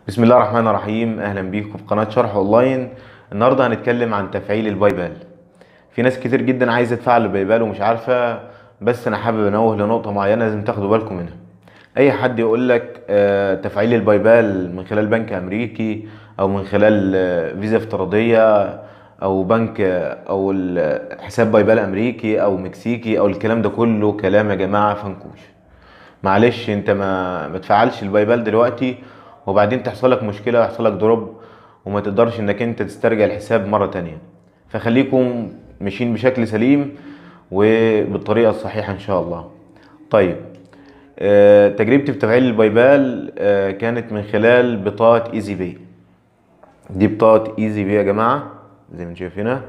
بسم الله الرحمن الرحيم اهلا بيكم في قناه شرح اونلاين النهارده هنتكلم عن تفعيل الباي بال في ناس كتير جدا عايزه تفعل الباي بال ومش عارفه بس انا حابب انوه لنقطه معينه لازم تاخدوا بالكم منها اي حد يقول لك آه، تفعيل الباي بال من خلال بنك امريكي او من خلال آه، فيزا افتراضيه او بنك آه، او ال- حساب باي بال امريكي او مكسيكي او الكلام ده كله كلام يا جماعه فنكوش معلش انت ما ما تفعلش الباي بال دلوقتي وبعدين تحصل لك مشكله ويحصل لك دروب وما تقدرش انك انت تسترجع الحساب مره تانية فخليكم ماشيين بشكل سليم وبالطريقه الصحيحه ان شاء الله طيب آه، تجربتي في تفعيل الباي بال آه، كانت من خلال بطاقه ايزي باي دي بطاقه ايزي باي يا جماعه زي ما انتم شايفينها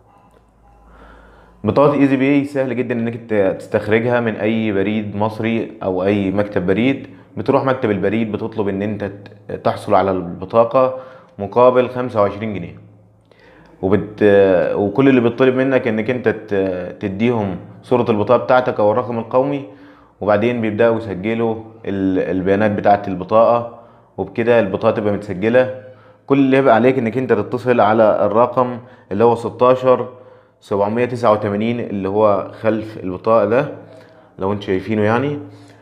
بطاقة ايزي بي سهل جدا انك انت تستخرجها من اي بريد مصري او اي مكتب بريد بتروح مكتب البريد بتطلب ان انت ت- تحصل على البطاقة مقابل 25 جنيه وبت... وكل اللي بيطلب منك انك انت ت- تديهم صورة البطاقة بتاعتك او الرقم القومي وبعدين بيبدأوا يسجلوا ال- البيانات بتاعة البطاقة وبكده البطاقة تبقى متسجلة كل اللي هيبقى عليك انك انت تتصل على الرقم اللي هو 16 789 اللي هو خلف البطاقة ده لو انتوا شايفينه يعني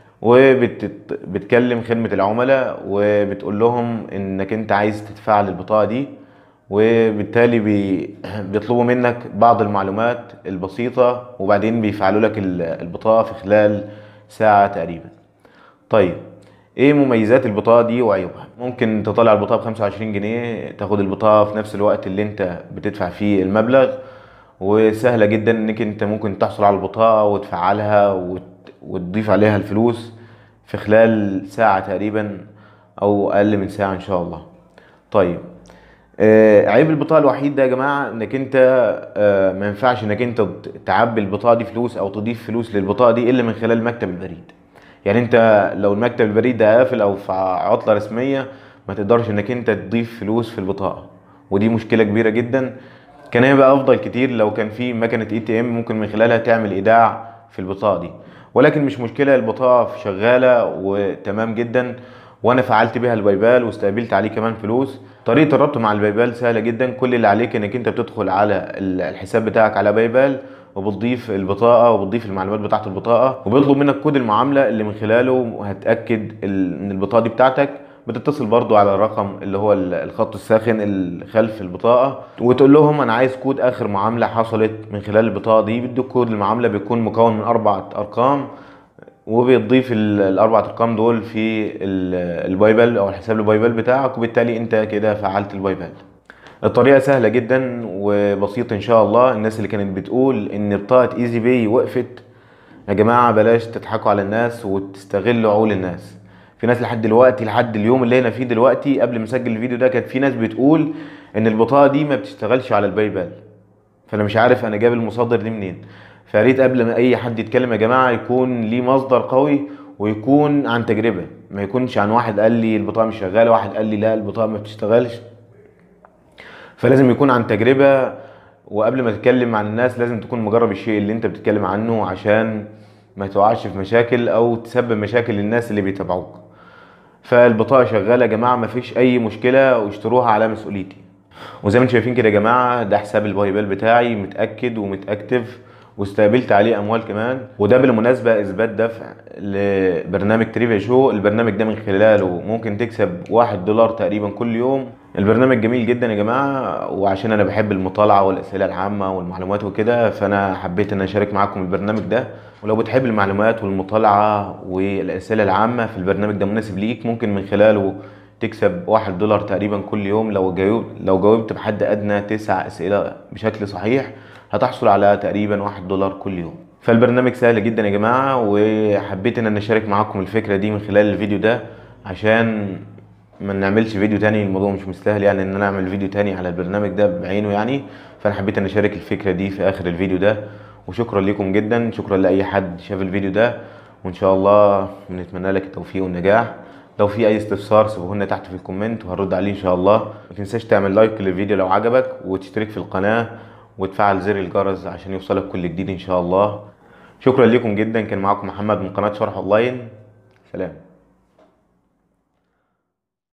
وبتكلم خدمة العملاء وبتقول لهم انك انت عايز تتفعل البطاقة دي وبالتالي بي بيطلبوا منك بعض المعلومات البسيطة وبعدين بيفعلوا لك ال- البطاقة في خلال ساعة تقريبا طيب ايه مميزات البطاقة دي وعيوبها ممكن تطلع البطاقة ب 25 جنيه تاخد البطاقة في نفس الوقت اللي انت بتدفع فيه المبلغ وسهلة جدا انك انت ممكن تحصل على البطاقة وتفعلها وت... وتضيف عليها الفلوس في خلال ساعة تقريبا او اقل من ساعة ان شاء الله طيب آه، عيب البطاقة الوحيد ده يا جماعة انك انت آه، ما ينفعش انك انت ت- تعبي البطاقة دي فلوس او تضيف فلوس للبطاقة دي الا من خلال مكتب البريد يعني انت لو المكتب البريد ده قافل او في عطلة رسمية ما تقدرش انك انت تضيف فلوس في البطاقة ودي مشكلة كبيرة جدا كان هيبقى افضل كتير لو كان في مكنة اي تي ام ممكن من خلالها تعمل ايداع في البطاقة دي ولكن مش مشكلة البطاقة شغالة وتمام جدا وانا فعلت بيها البايبال واستقبلت عليه كمان فلوس طريقة الربط مع البايبال سهلة جدا كل اللي عليك انك انت بتدخل على ال- الحساب بتاعك على بايبال وبتضيف البطاقة وبتضيف المعلومات بتاعة البطاقة وبيطلب منك كود المعاملة اللي من خلاله هتأكد ال- ان البطاقة دي بتاعتك بتتصل برضو على الرقم اللي هو ال- الخط الساخن اللي خلف البطاقة وتقول لهم انا عايز كود اخر معاملة حصلت من خلال البطاقة دي بيدوك كود المعاملة بيكون مكون من اربع ارقام وبتضيف ال- الاربع ارقام دول في ال- البايبل او الحساب البايبل بتاعك وبالتالي انت كده فعلت البايبل الطريقة سهلة جدا وبسيطة ان شاء الله الناس اللي كانت بتقول ان بطاقة ايزي باي وقفت يا جماعة بلاش تضحكوا على الناس وتستغلوا عقول الناس في ناس لحد دلوقتي لحد اليوم اللي هنا فيه دلوقتي قبل ما اسجل الفيديو ده كانت في ناس بتقول ان البطاقة دي ما بتشتغلش على البايبال فانا مش عارف انا جايب المصادر دي منين فياريت قبل ما اي حد يتكلم يا جماعه يكون ليه مصدر قوي ويكون عن تجربه ما يكونش عن واحد قال لي البطاقه مش شغاله واحد قال لي لا البطاقه ما بتشتغلش فلازم يكون عن تجربه وقبل ما تتكلم مع الناس لازم تكون مجرب الشيء اللي انت بتتكلم عنه عشان ما تقعش في مشاكل او تسبب مشاكل للناس اللي بيتابعوك فالبطاقه شغاله يا جماعه ما فيش اي مشكله واشتروها على مسؤوليتي وزي ما انتم شايفين كده يا جماعه ده حساب البايبال بتاعي متاكد ومتاكتف واستقبلت عليه اموال كمان وده بالمناسبه اثبات دفع لبرنامج تريفيا شو البرنامج ده من خلاله ممكن تكسب واحد دولار تقريبا كل يوم البرنامج جميل جدا يا جماعه وعشان انا بحب المطالعه والاسئله العامه والمعلومات وكده فانا حبيت ان أنا اشارك معاكم البرنامج ده ولو بتحب المعلومات والمطالعه والاسئله العامه في البرنامج ده مناسب ليك ممكن من خلاله تكسب واحد دولار تقريبا كل يوم لو جاوب لو جاوبت بحد ادنى تسع اسئله بشكل صحيح هتحصل على تقريبا واحد دولار كل يوم فالبرنامج سهل جدا يا جماعه وحبيت ان انا اشارك معاكم الفكره دي من خلال الفيديو ده عشان ما نعملش فيديو تاني الموضوع مش مستاهل يعني ان انا اعمل فيديو تاني على البرنامج ده بعينه يعني فانا حبيت ان اشارك الفكره دي في اخر الفيديو ده وشكرا لكم جدا شكرا لاي حد شاف الفيديو ده وان شاء الله بنتمنى لك التوفيق والنجاح لو في اي استفسار سيبوه لنا تحت في الكومنت وهرد عليه ان شاء الله ما تنساش تعمل لايك للفيديو لو عجبك وتشترك في القناه وتفعل زر الجرس عشان يوصلك كل جديد ان شاء الله شكرا لكم جدا كان معاكم محمد من قناه شرح اونلاين سلام